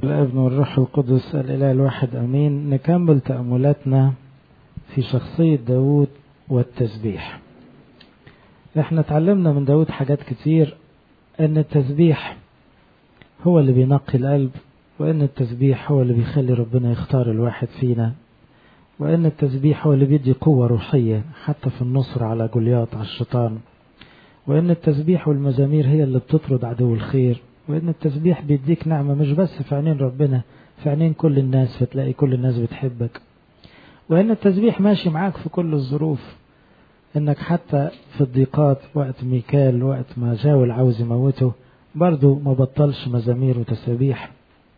الابن والروح القدس الإله الواحد أمين نكمل تأملاتنا في شخصية داود والتسبيح احنا اتعلمنا من داود حاجات كتير ان التسبيح هو اللي بينقي القلب وان التسبيح هو اللي بيخلي ربنا يختار الواحد فينا وان التسبيح هو اللي بيدي قوة روحية حتى في النصر على جولياط على الشيطان وان التسبيح والمزامير هي اللي بتطرد عدو الخير وان التسبيح بيديك نعمة مش بس في عينين ربنا في عينين كل الناس فتلاقي كل الناس بتحبك وان التسبيح ماشي معاك في كل الظروف انك حتى في الضيقات وقت ميكال وقت ما جاول عاوز يموته برضه ما بطلش مزامير وتسابيح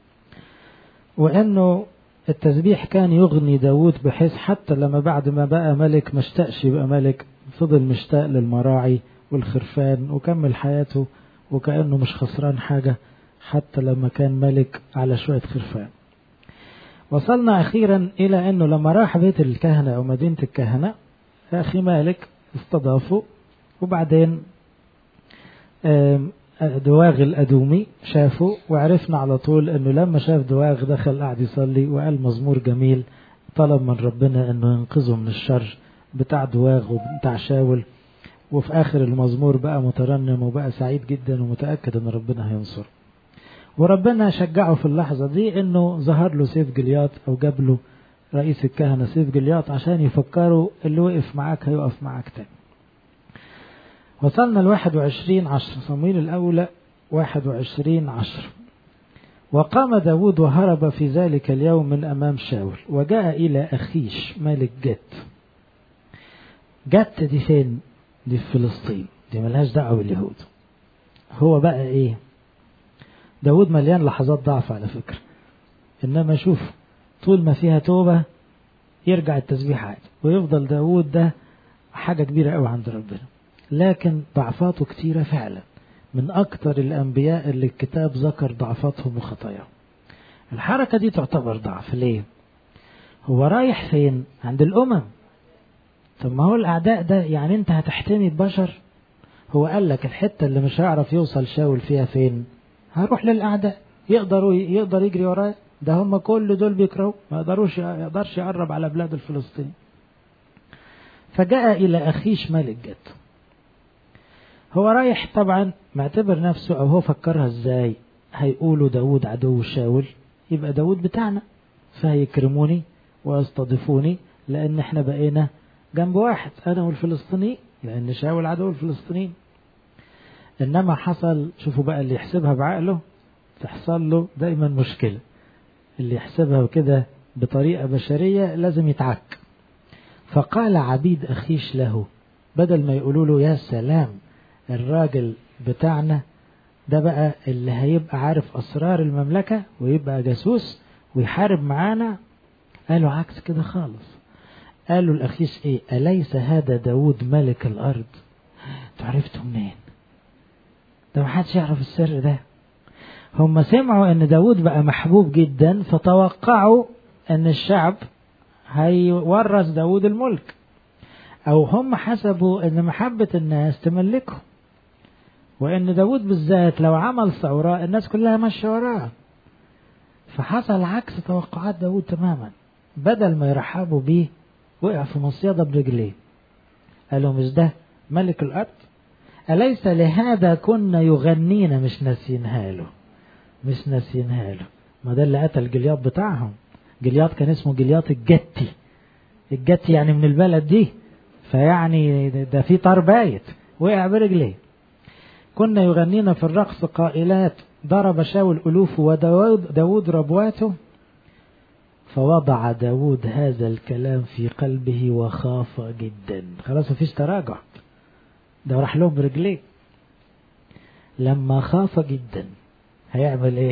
وانه التسبيح كان يغني داود بحيث حتى لما بعد ما بقى ملك ما اشتاقش يبقى ملك فضل مشتاق للمراعي والخرفان وكمل حياته وكأنه مش خسران حاجة حتى لما كان ملك على شوية خرفان وصلنا أخيرا إلى أنه لما راح بيت الكهنة أو مدينة الكهنة أخي مالك استضافه وبعدين دواغ الأدومي شافه وعرفنا على طول أنه لما شاف دواغ دخل قاعد يصلي وقال مزمور جميل طلب من ربنا أنه ينقذه من الشر بتاع دواغ وبتاع شاول وفي آخر المزمور بقى مترنم وبقى سعيد جدا ومتأكد أن ربنا هينصر وربنا شجعه في اللحظة دي أنه ظهر له سيف جليات أو جاب له رئيس الكهنة سيف جليات عشان يفكروا اللي وقف معاك هيقف معاك تاني وصلنا لواحد وعشرين عشر صمويل الأولى واحد وعشرين عشر وقام داود وهرب في ذلك اليوم من أمام شاول وجاء إلى أخيش ملك جت جت دي فين دي في فلسطين دي ملهاش دعوة باليهود هو بقى ايه داود مليان لحظات ضعف على فكرة انما شوف طول ما فيها توبة يرجع التسبيح عادي ويفضل داود ده حاجة كبيرة قوي عند ربنا لكن ضعفاته كتيرة فعلا من أكتر الأنبياء اللي الكتاب ذكر ضعفاتهم وخطاياهم الحركة دي تعتبر ضعف ليه هو رايح فين عند الأمم طب ما هو الأعداء ده يعني أنت هتحتمي ببشر هو قال لك الحتة اللي مش هيعرف يوصل شاول فيها فين هروح للأعداء يقدروا يقدر يجري ورايا ده هم كل دول بيكرهوا ما يقدروش يقدرش يقرب على بلاد الفلسطين فجاء إلى أخيش ملك جد هو رايح طبعا معتبر نفسه أو هو فكرها إزاي هيقولوا داود عدو شاول يبقى داود بتاعنا فهيكرموني ويستضيفوني لأن احنا بقينا جنب واحد أنا والفلسطيني لأن شاول عدو الفلسطينيين إنما حصل شوفوا بقى اللي يحسبها بعقله تحصل له دايما مشكلة اللي يحسبها كده بطريقة بشرية لازم يتعك فقال عبيد أخيش له بدل ما يقولوا له يا سلام الراجل بتاعنا ده بقى اللي هيبقى عارف أسرار المملكة ويبقى جاسوس ويحارب معانا قالوا عكس كده خالص قالوا الأخيس إيه أليس هذا داود ملك الأرض تعرفتوا منين ده محدش يعرف السر ده هم سمعوا ان داود بقى محبوب جدا فتوقعوا ان الشعب هيورث داود الملك او هم حسبوا ان محبة الناس تملكه وان داود بالذات لو عمل ثورة الناس كلها ماشية وراه فحصل عكس توقعات داود تماما بدل ما يرحبوا بيه وقع في مصيدة برجليه قالوا مش ده ملك الأرض أليس لهذا كنا يغنينا مش ناسينها له مش ناسينها له ما ده اللي قتل جلياط بتاعهم جلياط كان اسمه جلياط الجتي الجتي يعني من البلد دي فيعني ده في طار بايت وقع برجليه كنا يغنينا في الرقص قائلات ضرب شاول ألوفه وداود داود ربواته فوضع داود هذا الكلام في قلبه وخاف جدا خلاص مفيش تراجع ده راح له برجليه لما خاف جدا هيعمل ايه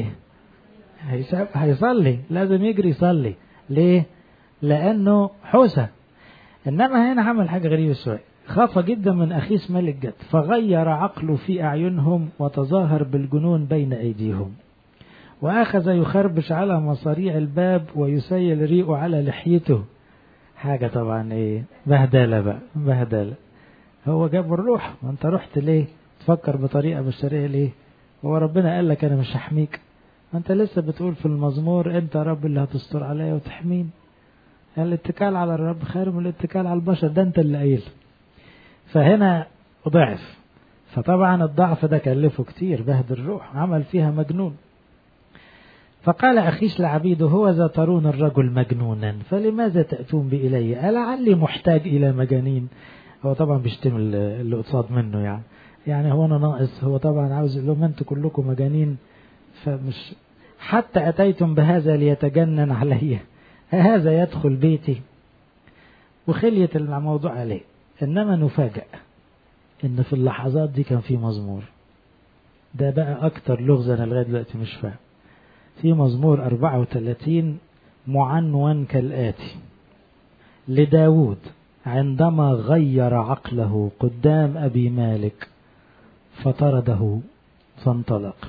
هيصلي لازم يجري يصلي ليه لانه حوسه انما هنا عمل حاجه غريبه شويه خاف جدا من اخيس ملك جد فغير عقله في اعينهم وتظاهر بالجنون بين ايديهم واخذ يخربش على مصاريع الباب ويسيل ريقه على لحيته حاجه طبعا ايه بهدله بقى بهدله هو جاب الروح وانت رحت ليه تفكر بطريقه بشريه ليه هو ربنا قال لك انا مش هحميك انت لسه بتقول في المزمور انت يا رب اللي هتستر عليا وتحميني الاتكال على الرب خير من الاتكال على البشر ده انت اللي قايل فهنا ضعف فطبعا الضعف ده كلفه كتير بهد الروح عمل فيها مجنون فقال أخيش لعبيده هو ذا ترون الرجل مجنونا فلماذا تأتون بي إلي ألعلي محتاج إلى مجانين هو طبعا بيشتم اللي قصاد منه يعني يعني هو أنا ناقص هو طبعا عاوز يقول لهم أنتوا كلكم مجانين فمش حتى أتيتم بهذا ليتجنن علي هذا يدخل بيتي وخليت الموضوع عليه إنما نفاجأ إن في اللحظات دي كان في مزمور ده بقى أكتر لغز أنا لغاية دلوقتي مش فاهم في مزمور 34 معنون كالآتي لداود عندما غير عقله قدام أبي مالك فطرده فانطلق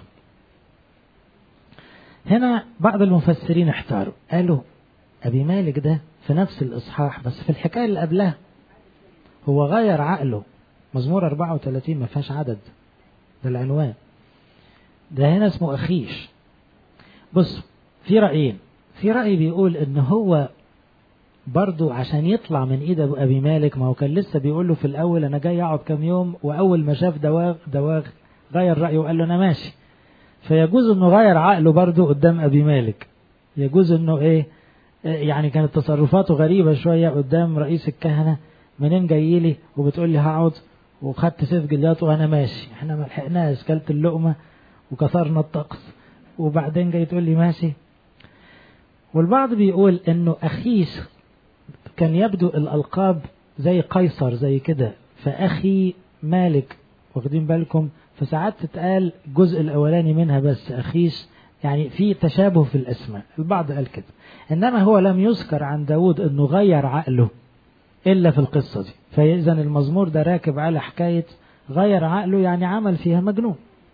هنا بعض المفسرين احتاروا قالوا أبي مالك ده في نفس الإصحاح بس في الحكاية اللي قبلها هو غير عقله مزمور 34 ما فيهاش عدد ده العنوان ده هنا اسمه أخيش بص في رأيين في رأي بيقول إن هو برضو عشان يطلع من ايد ابو ابي مالك ما هو كان لسه بيقول له في الاول انا جاي اقعد كام يوم واول ما شاف دواغ دواغ غير رايه وقال له انا ماشي فيجوز انه غير عقله برضو قدام ابي مالك يجوز انه ايه يعني كانت تصرفاته غريبه شويه قدام رئيس الكهنه منين جاي لي وبتقول لي هقعد وخدت سيف جليات وانا ماشي احنا ما لحقناش كلت اللقمه وكسرنا الطقس وبعدين جاي تقول لي ماشي والبعض بيقول انه اخيش كان يبدو الالقاب زي قيصر زي كده فاخي مالك واخدين بالكم فساعات تتقال الجزء الاولاني منها بس اخيش يعني في تشابه في الاسماء البعض قال كده انما هو لم يذكر عن داود انه غير عقله الا في القصه دي فاذا المزمور ده راكب على حكايه غير عقله يعني عمل فيها مجنون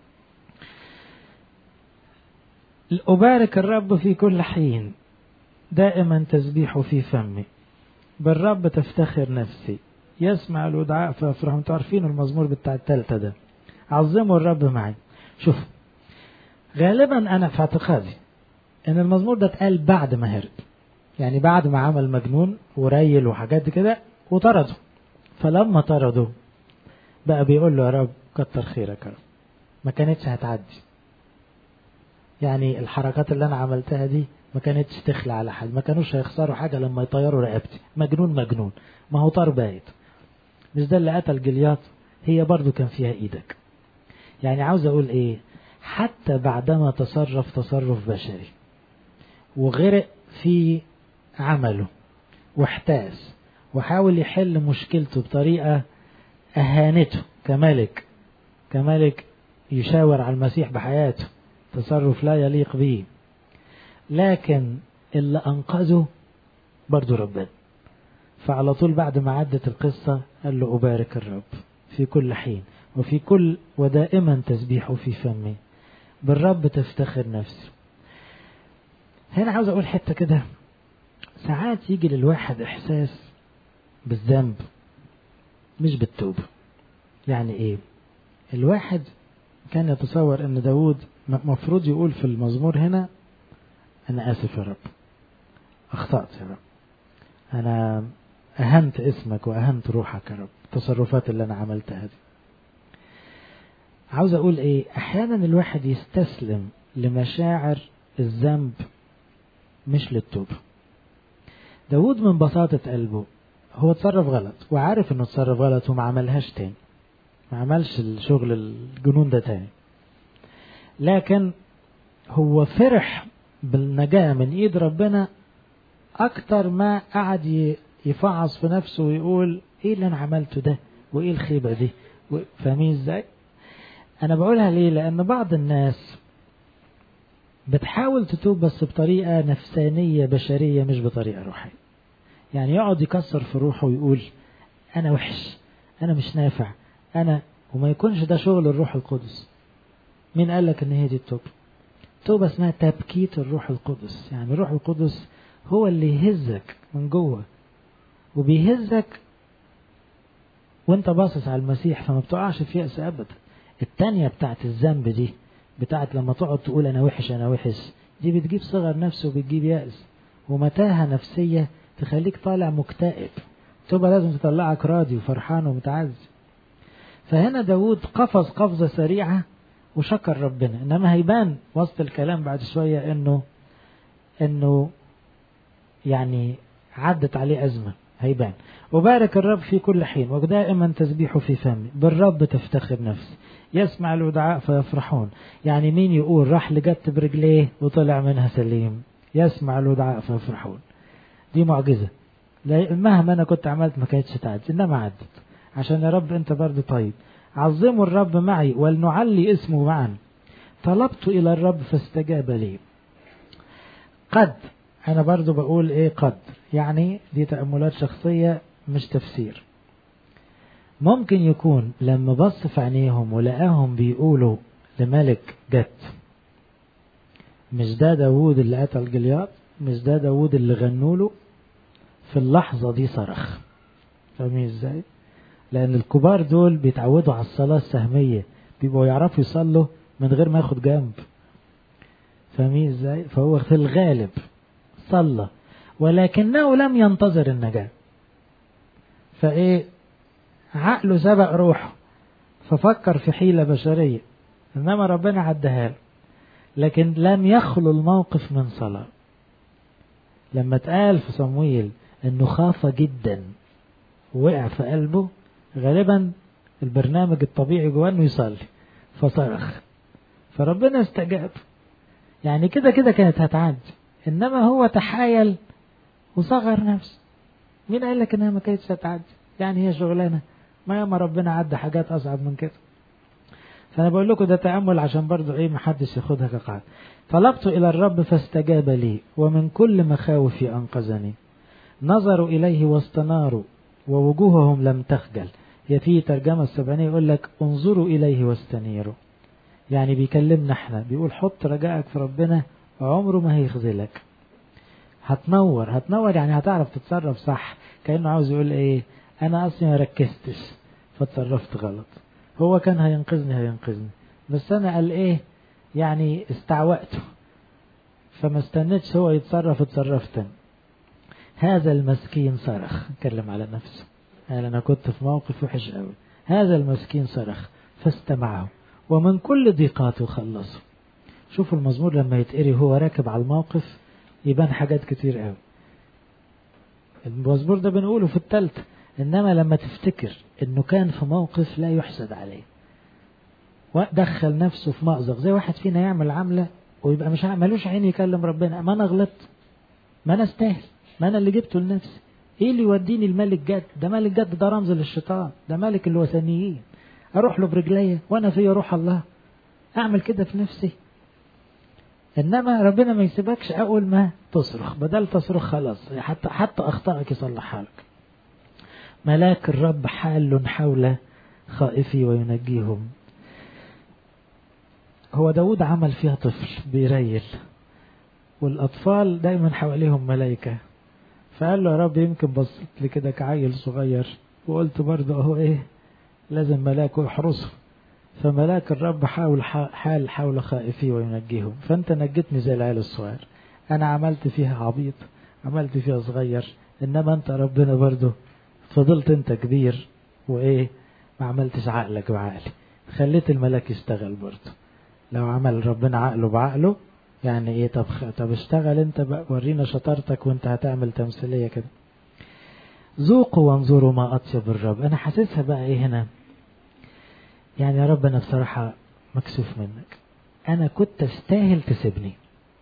أبارك الرب في كل حين دائما تسبيح في فمي بالرب تفتخر نفسي يسمع الودعاء فيفرح انتوا عارفين المزمور بتاع التالتة ده عظموا الرب معي شوف غالبا انا في اعتقادي ان المزمور ده اتقال بعد ما هرب يعني بعد ما عمل مجنون وريل وحاجات كده وطرده فلما طرده بقى بيقول له يا رب كتر خيرك يا رب ما كانتش هتعدي يعني الحركات اللي انا عملتها دي ما كانتش تخلى على حد ما كانوش هيخسروا حاجه لما يطيروا رقبتي مجنون مجنون ما هو طار بايت مش ده اللي قتل جليات هي برضو كان فيها ايدك يعني عاوز اقول ايه حتى بعدما تصرف تصرف بشري وغرق في عمله واحتاس وحاول يحل مشكلته بطريقة أهانته كملك كملك يشاور على المسيح بحياته تصرف لا يليق به لكن اللي أنقذه برضو ربنا فعلى طول بعد ما عدت القصة قال له أبارك الرب في كل حين وفي كل ودائما تسبيحه في فمي بالرب تفتخر نفسي هنا عاوز أقول حتة كده ساعات يجي للواحد إحساس بالذنب مش بالتوبة يعني إيه الواحد كان يتصور أن داود مفروض يقول في المزمور هنا أنا آسف يا رب أخطأت يا رب أنا أهنت اسمك وأهنت روحك يا رب التصرفات اللي أنا عملتها دي عاوز أقول إيه أحيانا الواحد يستسلم لمشاعر الذنب مش للتوبة داود من بساطة قلبه هو اتصرف غلط وعارف انه اتصرف غلط وما عملهاش تاني ما عملش الشغل الجنون ده تاني لكن هو فرح بالنجاة من ايد ربنا اكتر ما قعد يفعص في نفسه ويقول ايه اللي انا عملته ده وايه الخيبة دي فاهمين ازاي انا بقولها ليه لان بعض الناس بتحاول تتوب بس بطريقة نفسانية بشرية مش بطريقة روحية يعني يقعد يكسر في روحه ويقول أنا وحش أنا مش نافع أنا وما يكونش ده شغل الروح القدس مين قال لك إن هي دي التوبة التوبة اسمها تبكيت الروح القدس يعني الروح القدس هو اللي يهزك من جوه وبيهزك وانت باصص على المسيح فما بتقعش في يأس أبدا التانية بتاعت الذنب دي بتاعت لما تقعد تقول أنا وحش أنا وحش دي بتجيب صغر نفس وبتجيب يأس ومتاهة نفسية تخليك طالع مكتئب تبقى لازم تطلعك راضي وفرحان ومتعز فهنا داود قفز قفزة سريعة وشكر ربنا إنما هيبان وسط الكلام بعد شوية إنه إنه يعني عدت عليه أزمة هيبان وبارك الرب في كل حين ودائما تسبيحه في فمي بالرب تفتخر نفسي يسمع الودعاء فيفرحون يعني مين يقول راح لجت برجليه وطلع منها سليم يسمع الودعاء فيفرحون دي معجزة مهما أنا كنت عملت ما كانتش تعدي إنما عدت عشان يا رب أنت برضه طيب عظموا الرب معي ولنعلي اسمه معا طلبت إلى الرب فاستجاب لي قد أنا برضو بقول إيه قد يعني دي تأملات شخصية مش تفسير ممكن يكون لما بص في عينيهم ولقاهم بيقولوا لملك جت مش ده داوود اللي قتل جلياط مش ده داوود اللي غنوا له في اللحظة دي صرخ فاهمين ازاي لأن الكبار دول بيتعودوا على الصلاة السهمية بيبقوا يعرفوا يصلوا من غير ما ياخد جنب فاهمين ازاي فهو في الغالب صلى ولكنه لم ينتظر النجاة فايه عقله سبق روحه ففكر في حيلة بشرية انما ربنا عدها له لكن لم يخلو الموقف من صلاة لما اتقال في صمويل انه خاف جدا وقع في قلبه غالبا البرنامج الطبيعي جواه انه يصلي فصرخ فربنا استجاب يعني كده كده كانت هتعدي انما هو تحايل وصغر نفسه مين قال لك انها ما كانتش هتعدي يعني هي شغلانه ما ياما ربنا عدى حاجات اصعب من كده فانا بقول لكم ده تامل عشان برضو ايه محدش ياخدها كقاعده طلبت الى الرب فاستجاب لي ومن كل مخاوفي انقذني نظروا اليه واستناروا ووجوههم لم تخجل هي في ترجمة السبعينية يقول لك انظروا إليه واستنيروا يعني بيكلمنا احنا بيقول حط رجائك في ربنا عمره ما هيخذلك هتنور هتنور يعني هتعرف تتصرف صح كأنه عاوز يقول ايه انا اصلي ما ركزتش فتصرفت غلط هو كان هينقذني هينقذني بس انا قال ايه يعني استعوأته فما استنيتش هو يتصرف اتصرفت هذا المسكين صرخ اتكلم على نفسه قال انا كنت في موقف وحش قوي هذا المسكين صرخ فاستمعه ومن كل ضيقاته خلصه شوفوا المزمور لما يتقري هو راكب على الموقف يبان حاجات كتير قوي المزمور ده بنقوله في التالتة انما لما تفتكر انه كان في موقف لا يحسد عليه ودخل نفسه في مأزق زي واحد فينا يعمل عملة ويبقى مش ملوش عين يكلم ربنا ما انا غلطت ما انا استاهل ما انا اللي جبته لنفسي ايه اللي يوديني الملك جد ده ملك جد ده رمز للشيطان ده ملك الوثنيين اروح له برجليا وانا في روح الله اعمل كده في نفسي انما ربنا ما يسيبكش اول ما تصرخ بدل تصرخ خلاص حتى حتى اخطائك يصلحها لك ملاك الرب حال حول خائفي وينجيهم هو داود عمل فيها طفل بيريل والأطفال دايما حواليهم ملايكة فقال له يا رب يمكن بصيت لي كده كعيل صغير وقلت برضه اهو ايه لازم ملاك يحرسه فملاك الرب حاول حال حول خائفي وينجيهم فانت نجتني زي العيال الصغير انا عملت فيها عبيط عملت فيها صغير انما انت ربنا برضه فضلت انت كبير وايه ما عملتش عقلك بعقلي خليت الملاك يشتغل برضه لو عمل ربنا عقله بعقله يعني ايه طب طب اشتغل انت بقى ورينا شطارتك وانت هتعمل تمثيليه كده ذوقوا وانظروا ما اطيب الرب انا حاسسها بقى ايه هنا يعني يا رب انا بصراحه مكسوف منك انا كنت استاهل تسيبني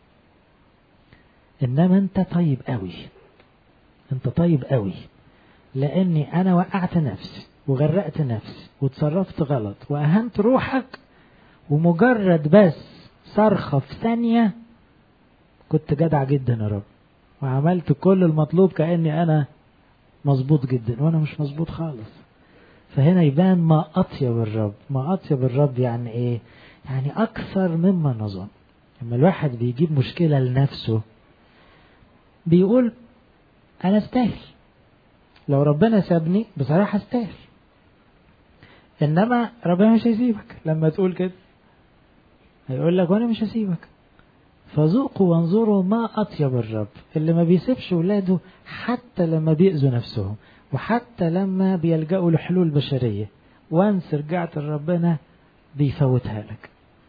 انما انت طيب قوي انت طيب قوي لاني انا وقعت نفسي وغرقت نفسي وتصرفت غلط واهنت روحك ومجرد بس صرخة في ثانية كنت جدع جدا يا رب وعملت كل المطلوب كأني أنا مظبوط جدا وأنا مش مظبوط خالص فهنا يبان ما أطيب الرب ما أطيب الرب يعني إيه يعني أكثر مما نظن لما الواحد بيجيب مشكلة لنفسه بيقول أنا استاهل لو ربنا سابني بصراحة استاهل إنما ربنا مش هيسيبك لما تقول كده هيقول لك وانا مش هسيبك فذوقوا وانظروا ما اطيب الرب اللي ما بيسيبش ولاده حتى لما بيأذوا نفسهم وحتى لما بيلجأوا لحلول بشرية وانس رجعت لربنا بيفوتها لك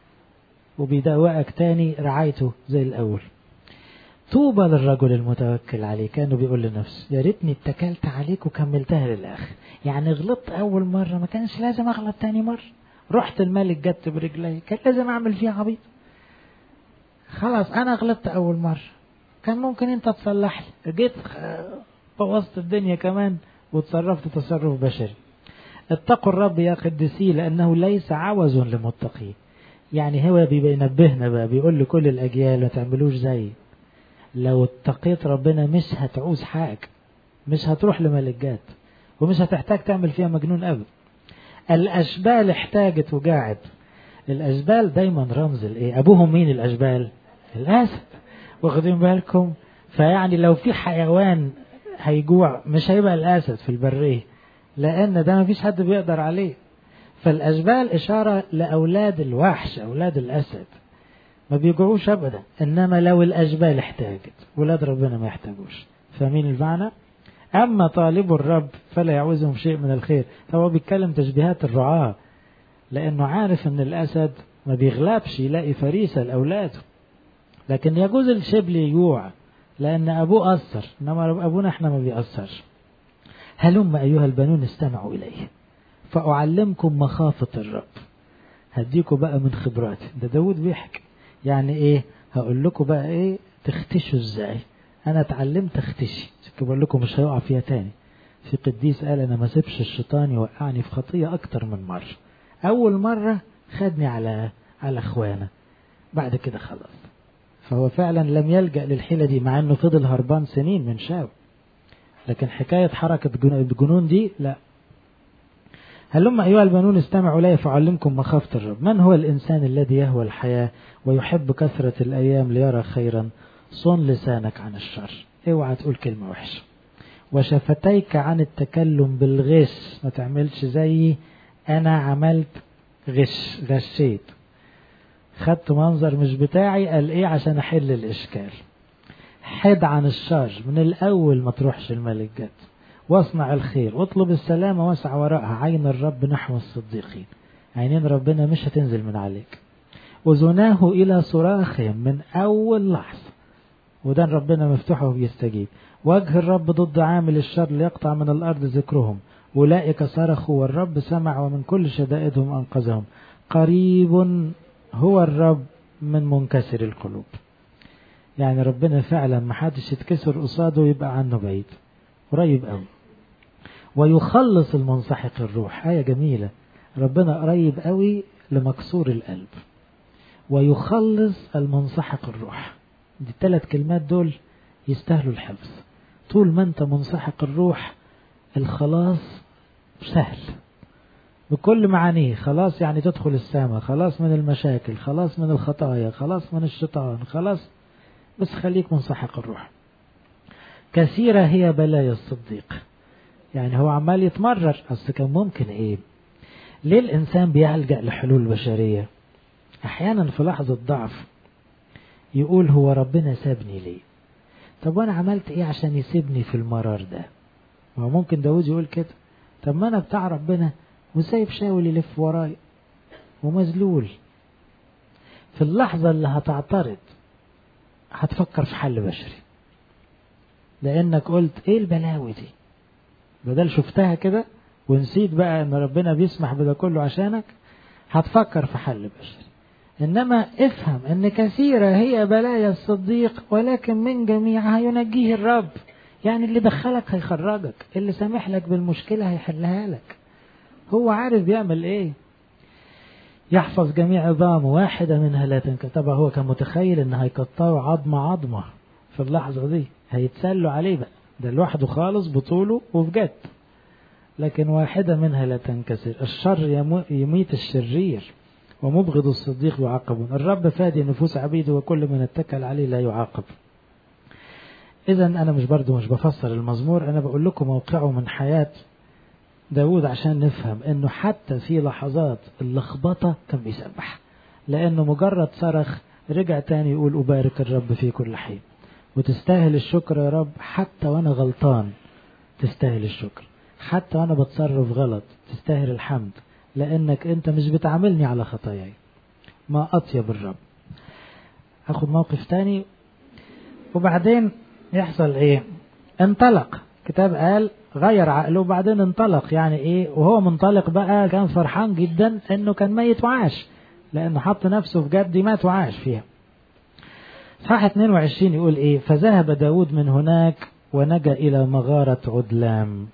وبيدوقك تاني رعايته زي الأول طوبى للرجل المتوكل عليه كانوا بيقول لنفسه يا ريتني اتكلت عليك وكملتها للآخر يعني غلطت أول مرة ما كانش لازم أغلط تاني مرة رحت الملك جت برجلي كان لازم أعمل فيها عبيط خلاص أنا غلطت أول مرة كان ممكن أنت تصلح لي جيت بوظت الدنيا كمان وتصرفت تصرف بشري اتقوا الرب يا قدسي لأنه ليس عوز لمتقين يعني هو بينبهنا بقى بيقول لكل الأجيال ما تعملوش زي لو اتقيت ربنا مش هتعوز حاجة مش هتروح لملجات ومش هتحتاج تعمل فيها مجنون أبدا الأشبال احتاجت وجاعت الأشبال دايما رمز الإيه أبوهم مين الأشبال الأسد واخدين بالكم فيعني لو في حيوان هيجوع مش هيبقى الأسد في البرية لأن ده مفيش حد بيقدر عليه فالأشبال إشارة لأولاد الوحش أولاد الأسد ما بيجوعوش أبدا إنما لو الأشبال احتاجت ولاد ربنا ما يحتاجوش فاهمين المعنى أما طالب الرب فلا يعوزهم شيء من الخير فهو بيتكلم تشبيهات الرعاة لأنه عارف إن الأسد ما بيغلبش يلاقي فريسة لأولاده لكن يجوز الشبل يجوع لأن أبوه أثر إنما أبونا إحنا ما بيأثرش هلم أيها البنون استمعوا إليه فأعلمكم مخافة الرب هديكم بقى من خبراتي ده داود بيحكي يعني إيه هقول لكم بقى إيه تختشوا إزاي أنا اتعلمت اختشي بقول لكم مش هيقع فيها تاني في قديس قال أنا ما سيبش الشيطان يوقعني في خطية أكتر من مرة أول مرة خدني على على إخوانا بعد كده خلاص فهو فعلا لم يلجأ للحيلة دي مع أنه فضل هربان سنين من شاو لكن حكاية حركة الجنون دي لا هلم أيها البنون استمعوا إلي فأعلمكم مخافة الرب من هو الإنسان الذي يهوى الحياة ويحب كثرة الأيام ليرى خيرا صن لسانك عن الشر اوعى تقول كلمة وحشة وشفتيك عن التكلم بالغش ما تعملش زيي أنا عملت غش غشيت خدت منظر مش بتاعي قال ايه عشان احل الاشكال حد عن الشر من الاول ما تروحش الملك جد واصنع الخير واطلب السلامة واسع وراءها عين الرب نحو الصديقين عينين ربنا مش هتنزل من عليك وزناه إلى صراخهم من أول لحظة ودان ربنا مفتوح وبيستجيب وجه الرب ضد عامل الشر ليقطع من الأرض ذكرهم أولئك صرخوا والرب سمع ومن كل شدائدهم أنقذهم قريب هو الرب من منكسر القلوب يعني ربنا فعلا ما حدش يتكسر قصاده يبقى عنه بعيد قريب قوي ويخلص المنسحق الروح آية جميلة ربنا قريب قوي لمكسور القلب ويخلص المنسحق الروح دي الثلاث كلمات دول يستاهلوا الحفظ طول ما انت منسحق الروح الخلاص سهل بكل معانيه خلاص يعني تدخل السماء خلاص من المشاكل خلاص من الخطايا خلاص من الشيطان خلاص بس خليك منسحق الروح كثيرة هي بلايا الصديق يعني هو عمال يتمرر أصل كان ممكن إيه ليه الإنسان بيلجأ لحلول بشرية أحيانا في لحظة ضعف يقول هو ربنا سابني ليه طب وأنا عملت إيه عشان يسيبني في المرار ده ما ممكن داود يقول كده طب ما أنا بتاع ربنا وسايب شاول يلف وراي ومذلول في اللحظة اللي هتعترض هتفكر في حل بشري لأنك قلت إيه البلاوي دي بدل شفتها كده ونسيت بقى إن ربنا بيسمح بده كله عشانك هتفكر في حل بشري إنما افهم إن كثيرة هي بلايا الصديق ولكن من جميعها ينجيه الرب يعني اللي دخلك هيخرجك اللي سامح لك بالمشكلة هيحلها لك هو عارف بيعمل ايه يحفظ جميع عظامه واحدة منها لا تنكتب هو كان متخيل ان هيقطعوا عظمة عظمة في اللحظة دي هيتسلوا عليه بقى ده لوحده خالص بطوله وبجد لكن واحدة منها لا تنكسر الشر يميت الشرير ومبغض الصديق يعاقب الرب فادي نفوس عبيده وكل من اتكل عليه لا يعاقب إذا أنا مش برضو مش بفسر المزمور أنا بقول لكم موقعه من حياة داود عشان نفهم انه حتى في لحظات اللخبطة كان بيسبح لأنه مجرد صرخ رجع تاني يقول أبارك الرب في كل حين وتستاهل الشكر يا رب حتى وأنا غلطان تستاهل الشكر حتى وأنا بتصرف غلط تستاهل الحمد لأنك أنت مش بتعاملني على خطاياي ما أطيب الرب أخذ موقف تاني وبعدين يحصل إيه انطلق كتاب قال غير عقله وبعدين انطلق يعني ايه وهو منطلق بقى كان فرحان جدا انه كان ميت وعاش لانه حط نفسه في جد مات وعاش فيها صح 22 يقول ايه فذهب داود من هناك ونجا الى مغارة عدلام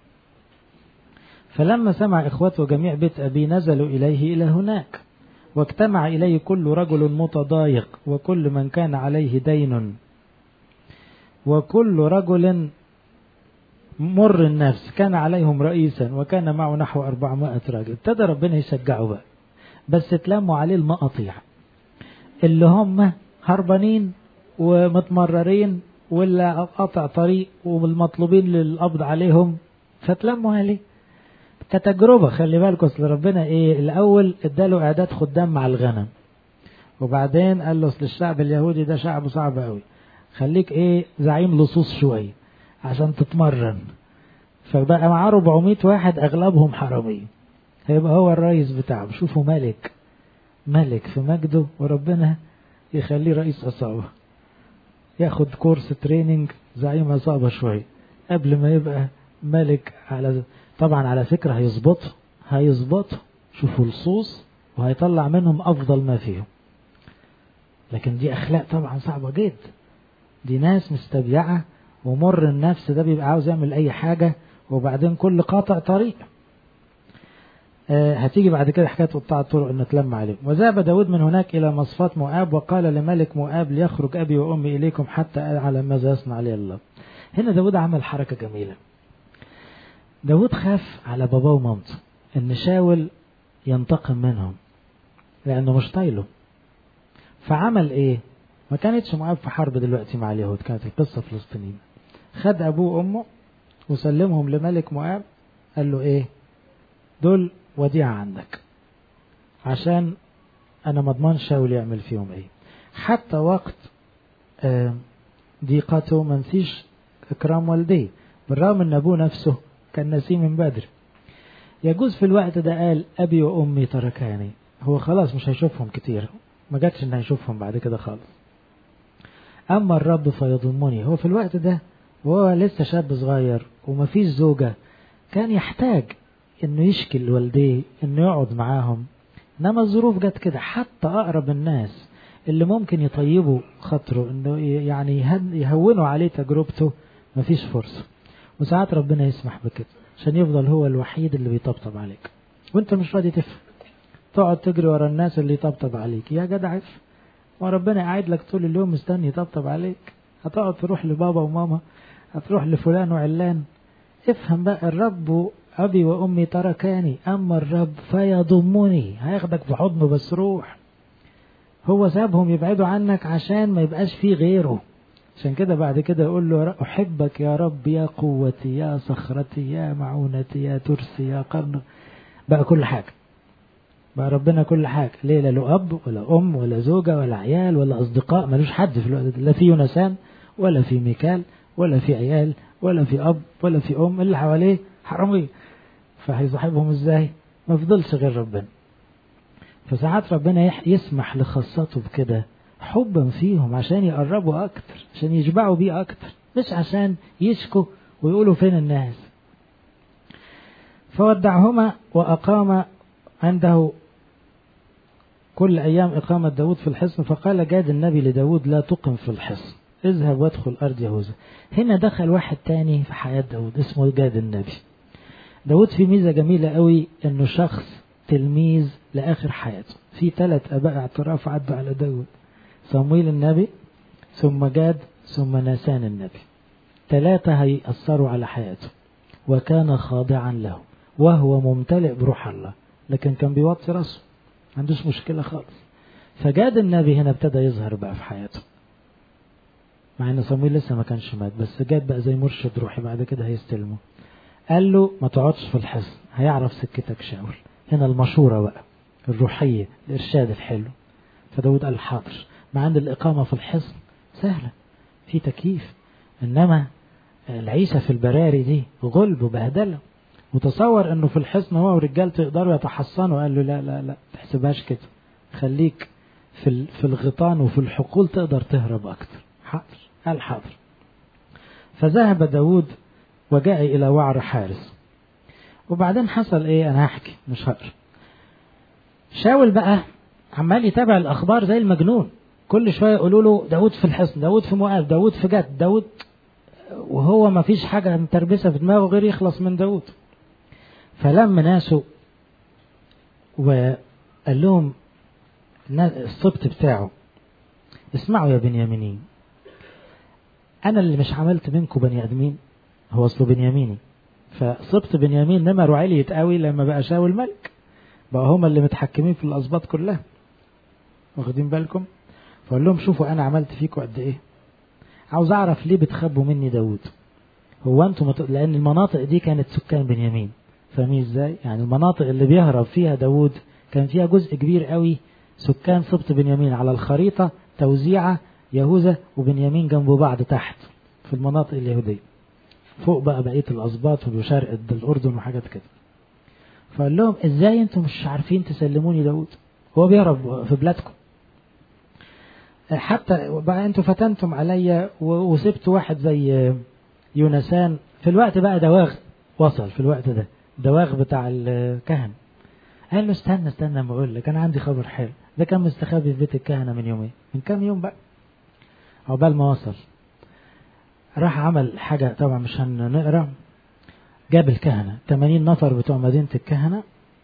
فلما سمع اخوته جميع بيت ابي نزلوا اليه الى هناك واجتمع اليه كل رجل متضايق وكل من كان عليه دين وكل رجل مر النفس كان عليهم رئيسا وكان معه نحو 400 راجل ابتدى ربنا يشجعه بقى بس اتلموا عليه المقاطيع اللي هم هربانين ومتمررين ولا قطع طريق والمطلوبين للقبض عليهم فتلموا عليه كتجربة خلي بالكم اصل ربنا ايه الاول اداله اعداد خدام مع الغنم وبعدين قال له اصل الشعب اليهودي ده شعب صعب قوي خليك ايه زعيم لصوص شويه عشان تتمرن فبقى معاه 400 واحد اغلبهم حرامية هيبقى هو الرئيس بتاعهم شوفوا ملك ملك في مجده وربنا يخليه رئيس عصابة ياخد كورس تريننج زعيم عصابة شوية قبل ما يبقى ملك على طبعا على فكرة هيظبطه هيظبطه شوفوا لصوص وهيطلع منهم أفضل ما فيهم لكن دي أخلاق طبعا صعبة جدا دي ناس مستبيعة ومر النفس ده بيبقى عاوز يعمل اي حاجة وبعدين كل قاطع طريق آه هتيجي بعد كده حكاية قطاع الطرق ان تلم عليهم وذهب داود من هناك الى مصفات مؤاب وقال لملك مؤاب ليخرج ابي وامي اليكم حتى على ماذا يصنع لي الله هنا داود عمل حركة جميلة داود خاف على باباه ومامته ان شاول ينتقم منهم لانه مش طايله فعمل ايه ما كانتش مؤاب في حرب دلوقتي مع اليهود كانت القصة فلسطينية خد أبوه وأمه وسلمهم لملك مؤاب قال له إيه دول وديعة عندك عشان أنا ما اضمنش شاول يعمل فيهم إيه حتى وقت ضيقته ما نسيش إكرام والديه بالرغم إن أبوه نفسه كان نسيه من بدري يجوز في الوقت ده قال أبي وأمي تركاني هو خلاص مش هيشوفهم كتير ما جاتش إن هيشوفهم بعد كده خالص أما الرب فيضمني هو في الوقت ده وهو لسه شاب صغير ومفيش زوجة كان يحتاج إنه يشكي لوالديه إنه يقعد معاهم إنما الظروف جت كده حتى أقرب الناس اللي ممكن يطيبوا خاطره إنه يعني يهونوا عليه تجربته مفيش فرصة وساعات ربنا يسمح بكده عشان يفضل هو الوحيد اللي بيطبطب عليك وانت مش راضي تفهم تقعد تجري ورا الناس اللي يطبطب عليك يا جدع افهم وربنا قاعد لك طول اليوم مستني يطبطب عليك هتقعد تروح لبابا وماما هتروح لفلان وعلان افهم بقى الرب أبي وأمي تركاني أما الرب فيضمني هياخدك في حضنه بس روح هو سابهم يبعدوا عنك عشان ما يبقاش فيه غيره عشان كده بعد كده يقول له أحبك يا رب يا قوتي يا صخرتي يا معونتي يا ترسي يا قرن بقى كل حاجة بقى ربنا كل حاجة ليه لا له أب ولا أم ولا زوجة ولا عيال ولا أصدقاء ملوش حد في الوقت ده لا في يونسان ولا في ميكال ولا في عيال ولا في أب ولا في أم اللي حواليه حرامية فهيصاحبهم ازاي ما فضلش غير ربنا فساعات ربنا يسمح لخاصته بكده حبا فيهم عشان يقربوا أكتر عشان يشبعوا بيه أكتر مش عشان يشكوا ويقولوا فين الناس فودعهما وأقام عنده كل أيام إقامة داود في الحصن فقال جاد النبي لداود لا تقم في الحصن اذهب وادخل أرض يهوذا هنا دخل واحد تاني في حياة داود اسمه جاد النبي داود في ميزة جميلة قوي انه شخص تلميذ لآخر حياته في ثلاث أباء اعتراف عدوا على داود صمويل النبي ثم جاد ثم ناسان النبي ثلاثة هيأثروا على حياته وكان خاضعا له وهو ممتلئ بروح الله لكن كان بيوطي راسه ما عندوش مشكلة خالص فجاد النبي هنا ابتدى يظهر بقى في حياته مع ان صمويل لسه ما كانش مات بس جاد بقى زي مرشد روحي بعد كده هيستلمه قال له ما تقعدش في الحصن هيعرف سكتك شاول هنا المشورة بقى الروحية الإرشاد الحلو فداود قال حاضر مع أن الإقامة في الحصن سهلة في تكييف إنما العيشة في البراري دي غلب وبهدلة وتصور انه في الحصن هو ورجالته يقدروا يتحصنوا قال له لا لا لا تحسبهاش كده خليك في في الغيطان وفي الحقول تقدر تهرب اكتر حاضر قال حاضر فذهب داود وجاء الى وعر حارس وبعدين حصل ايه انا هحكي مش هقرا شاول بقى عمال يتابع الاخبار زي المجنون كل شويه يقولوا له داود في الحصن داود في مؤاب داود في جد داود وهو ما فيش حاجة متربسة في دماغه غير يخلص من داود فلم ناسه وقال لهم السبط بتاعه اسمعوا يا بنيامينين أنا اللي مش عملت منكم بني آدمين هو أصله بنياميني فسبط بنيامين نمر عليت قوي لما بقى شاول ملك بقى هما اللي متحكمين في الأسباط كلها واخدين بالكم فقال لهم شوفوا أنا عملت فيكم قد إيه عاوز اعرف ليه بتخبوا مني داود هو انتم مت... لان المناطق دي كانت سكان بنيامين فاهمين ازاي يعني المناطق اللي بيهرب فيها داود كان فيها جزء كبير قوي سكان سبط بنيامين على الخريطة توزيعة يهوذا وبنيامين جنب بعض تحت في المناطق اليهودية فوق بقى بقية الأسباط وشرق الأردن وحاجات كده فقال لهم ازاي انتم مش عارفين تسلموني داود هو بيهرب في بلادكم حتى بقى انتوا فتنتم عليا وسبت واحد زي يونسان في الوقت بقى دواغ وصل في الوقت ده دواغ بتاع الكهنة قال له استنى استنى ما اقول لك انا عندي خبر حلو ده كان مستخبي في بيت الكهنة من يومين من كام يوم بقى عقبال ما وصل راح عمل حاجة طبعا مش هنقرا جاب الكهنة 80 نفر بتوع مدينة الكهنة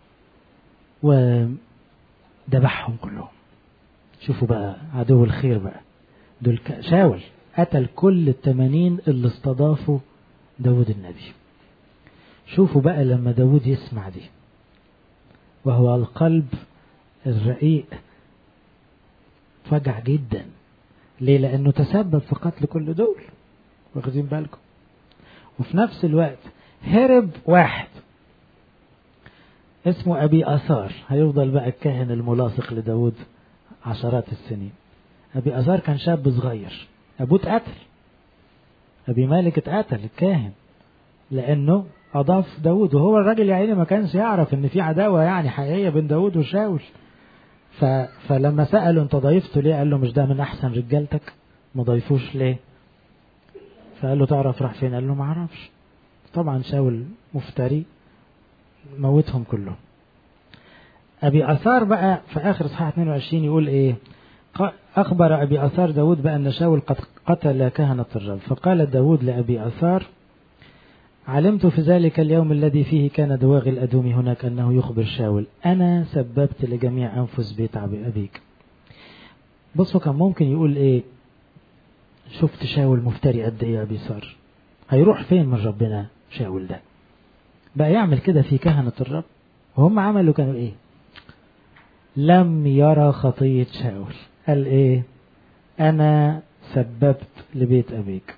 وذبحهم كلهم شوفوا بقى عدو الخير بقى دول شاول قتل كل التمانين اللي استضافوا داود النبي شوفوا بقى لما داود يسمع دي وهو القلب الرقيق فجع جدا ليه لانه تسبب في قتل كل دول واخدين بالكم وفي نفس الوقت هرب واحد اسمه ابي اثار هيفضل بقى الكاهن الملاصق لداود عشرات السنين أبي أزار كان شاب صغير أبوه اتقتل أبي مالك اتقتل الكاهن لأنه أضاف داود وهو الراجل يا عيني ما كانش يعرف إن في عداوة يعني حقيقية بين داود وشاول ف... فلما سأله أنت ضيفته ليه قال له مش ده من أحسن رجالتك ما ضيفوش ليه فقال له تعرف راح فين قال له ما اعرفش طبعا شاول مفتري موتهم كلهم أبي أثار بقى في آخر إصحاح 22 يقول إيه أخبر أبي أثار داود بأن شاول قد قتل كهنة الرب فقال داود لأبي أثار علمت في ذلك اليوم الذي فيه كان دواغ الأدوم هناك أنه يخبر شاول أنا سببت لجميع أنفس بيت أبيك بصوا كان ممكن يقول إيه شفت شاول مفتري قد إيه يا أبي صار هيروح فين من ربنا شاول ده بقى يعمل كده في كهنة الرب وهم عملوا كانوا إيه لم يرى خطية شاول قال ايه انا سببت لبيت ابيك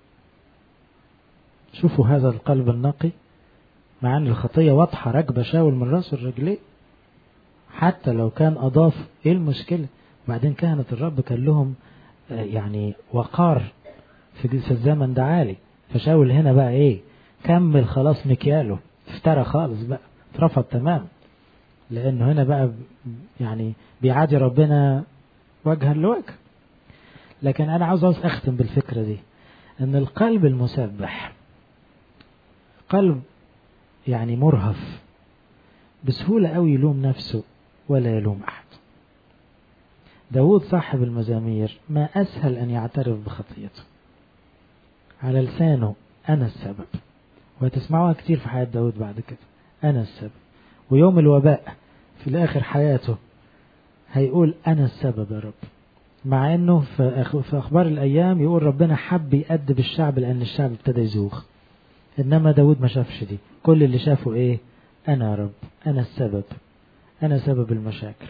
شوفوا هذا القلب النقي مع ان الخطية واضحة راكبة شاول من راسه الرجلين حتى لو كان اضاف ايه المشكلة بعدين كهنة الرب كان لهم يعني وقار في الزمن ده عالي فشاول هنا بقى ايه كمل خلاص مكياله افترى خالص بقى اترفض تمام لانه هنا بقى يعني بيعادي ربنا وجها لوجه لكن انا عاوز اختم بالفكرة دي ان القلب المسبح قلب يعني مرهف بسهولة قوي يلوم نفسه ولا يلوم احد داود صاحب المزامير ما اسهل ان يعترف بخطيته على لسانه انا السبب وهتسمعوها كتير في حياة داود بعد كده انا السبب ويوم الوباء في الاخر حياته هيقول انا السبب يا رب مع انه في اخبار الايام يقول ربنا حب يأدب الشعب لان الشعب ابتدى يزوغ انما داود ما شافش دي كل اللي شافه ايه انا يا رب انا السبب انا سبب المشاكل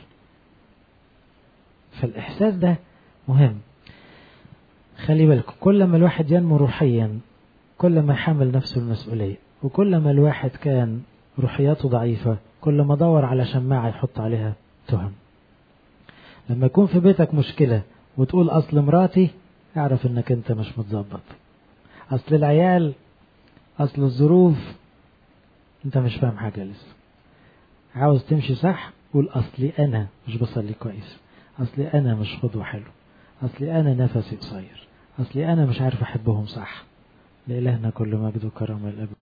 فالاحساس ده مهم خلي بالكم كل ما الواحد ينمو روحيا كل ما يحمل نفسه المسؤولية وكل ما الواحد كان روحياته ضعيفة كل ما دور على شماعة يحط عليها تهم لما يكون في بيتك مشكلة وتقول أصل مراتي اعرف انك انت مش متظبط أصل العيال أصل الظروف انت مش فاهم حاجة لسه عاوز تمشي صح قول أصلي أنا مش بصلي كويس أصلي أنا مش خطوة حلو أصلي أنا نفسي قصير أصلي أنا مش عارف أحبهم صح لإلهنا كل مجد وكرم الأب